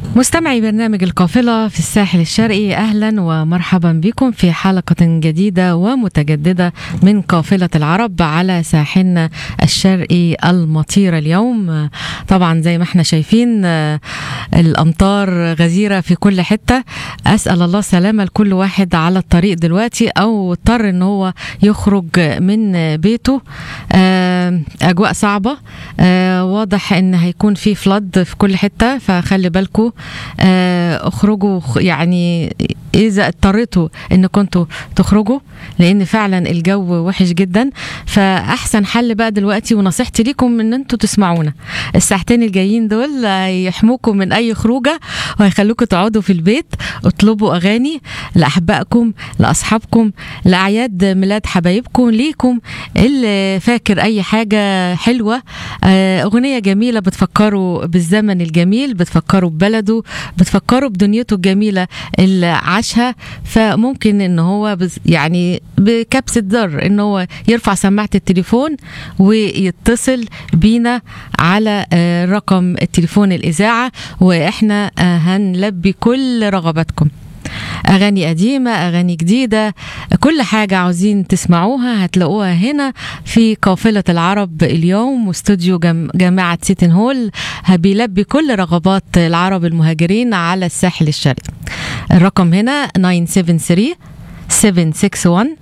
مستمعي برنامج القافلة في الساحل الشرقي أهلا ومرحبا بكم في حلقة جديدة ومتجددة من قافلة العرب على ساحلنا الشرقي المطير اليوم طبعا زي ما احنا شايفين الأمطار غزيرة في كل حتة أسأل الله سلامة لكل واحد على الطريق دلوقتي أو اضطر ان هو يخرج من بيته أجواء صعبة واضح ان هيكون في فلد في كل حتة فخلي بالكم اخرجوا يعني اذا اضطريتوا ان كنتوا تخرجوا لان فعلا الجو وحش جدا فاحسن حل بقى دلوقتي ونصيحتي ليكم ان انتوا تسمعونا الساعتين الجايين دول هيحموكم من اي خروجه وهيخلوكم تقعدوا في البيت اطلبوا اغاني لاحبائكم لاصحابكم لاعياد ميلاد حبايبكم ليكم اللي فاكر اي حاجه حلوه اغنيه جميله بتفكروا بالزمن الجميل بتفكروا ببلده بتفكروا بدنيته الجميله اللي عاشها فممكن ان هو يعني بكبسه زر ان هو يرفع سماعه التليفون ويتصل بينا على رقم التليفون الاذاعه واحنا هنلبي كل رغباتكم اغاني قديمه اغاني جديده كل حاجه عاوزين تسمعوها هتلاقوها هنا في قافله العرب اليوم واستوديو جامعه سيتن هول بيلبي كل رغبات العرب المهاجرين على الساحل الشرقي الرقم هنا 973 761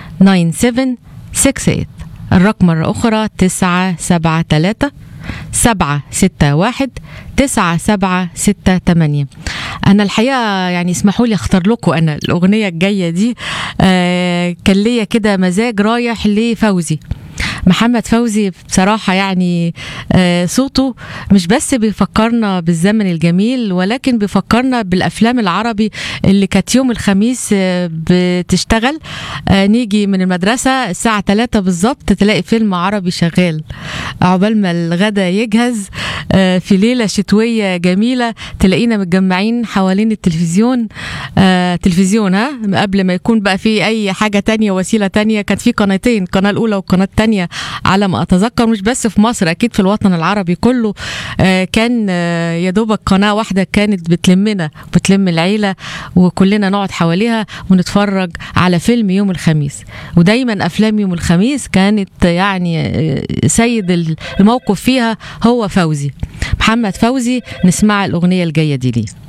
9768 الرقم مرة أخرى 973 سبعة ستة واحد تسعة سبعة ستة تمانية أنا الحقيقة يعني اسمحوا لي أختار لكم أنا الأغنية الجاية دي آه كان ليا كده مزاج رايح لفوزي محمد فوزي بصراحة يعني آه صوته مش بس بيفكرنا بالزمن الجميل ولكن بيفكرنا بالأفلام العربي اللي كانت يوم الخميس آه بتشتغل آه نيجي من المدرسة الساعة 3 بالظبط تلاقي فيلم عربي شغال عقبال ما الغدا يجهز في ليلة شتوية جميلة تلاقينا متجمعين حوالين التلفزيون تلفزيون ها قبل ما يكون بقى في أي حاجة تانية وسيلة تانية كانت في قناتين القناة الأولى والقناة التانية على ما اتذكر مش بس في مصر اكيد في الوطن العربي كله كان يا دوبك قناه واحده كانت بتلمنا بتلم العيله وكلنا نقعد حواليها ونتفرج على فيلم يوم الخميس ودايما افلام يوم الخميس كانت يعني سيد الموقف فيها هو فوزي محمد فوزي نسمع الاغنيه الجايه دي ليه